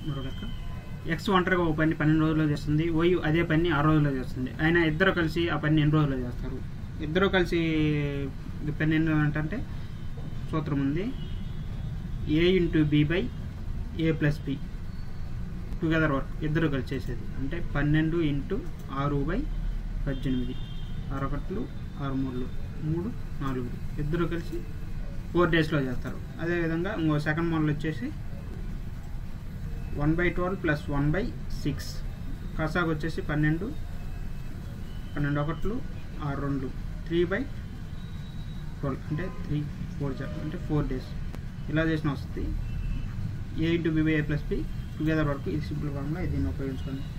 మరో లెక్క ఎక్స్ ఒంటరిగా ఒక పని పన్నెండు రోజుల్లో చేస్తుంది వై అదే పని ఆరు రోజుల్లో చేస్తుంది అయినా ఇద్దరు కలిసి ఆ పని ఎన్ని రోజుల్లో చేస్తారు ఇద్దరు కలిసి ఈ పని ఎన్ని అంటే సూత్రం ఉంది A into B by A plus B together work ఇద్దరు కలిసి చేసేది అంటే పన్నెండు ఇంటూ ఆరు బై పద్దెనిమిది ఆరు ఒకట్లు ఆరు మూడులు మూడు నాలుగు ఇద్దరు కలిసి ఫోర్ డేస్లో చేస్తారు అదేవిధంగా ఇంకో సెకండ్ మోడల్ వచ్చేసి one by twelve plus one by six కసాకు వచ్చేసి పన్నెండు పన్నెండు ఒకట్లు ఆరు రెండు త్రీ బై ట్వెల్వ్ అంటే త్రీ ఫోర్ అంటే ఫోర్ డేస్ ఇలా చేసిన వస్తుంది A into B by A plus B together వరకు ఇది సింపుల్ ఫార్ములా దీన్ని ఉపయోగించుకోండి